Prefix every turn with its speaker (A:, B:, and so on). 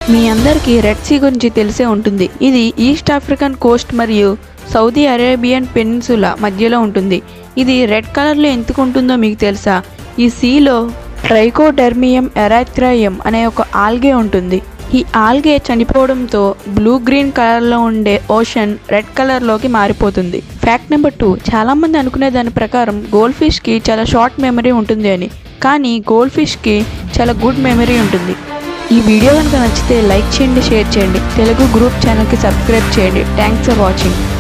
A: మీ అందరికీ red see గురించి తెలిసే ఉంటుంది ఇది ఈస్ట్ ఆఫ్రికన్ కోస్ట్ మరియు సౌదీ అరేబియన్ పెనిన్సులా మధ్యలో ఉంటుంది ఇది రెడ్ కలర్లో ఎందుకు ఉంటుందో మీకు తెలుసా ఈ సీలో ట్రైకోడెర్మియం ఎరాథ్రాయం అనే ఒక ఆల్గే ఉంటుంది ఈ ఆల్గే చనిపోవడంతో బ్లూ గ్రీన్ కలర్లో ఉండే ఓషన్ రెడ్ కలర్లోకి మారిపోతుంది ఫ్యాక్ట్ నెంబర్ టూ చాలామంది అనుకునే దాని ప్రకారం గోల్డ్ ఫిష్కి చాలా షార్ట్ మెమరీ ఉంటుంది అని కానీ గోల్డ్ ఫిష్కి చాలా గుడ్ మెమరీ ఉంటుంది ఈ వీడియో కనుక నచ్చితే లైక్ చేయండి షేర్ చేయండి తెలుగు గ్రూప్ ఛానల్కి సబ్స్క్రైబ్ చేయండి థ్యాంక్స్ ఫర్ వాచింగ్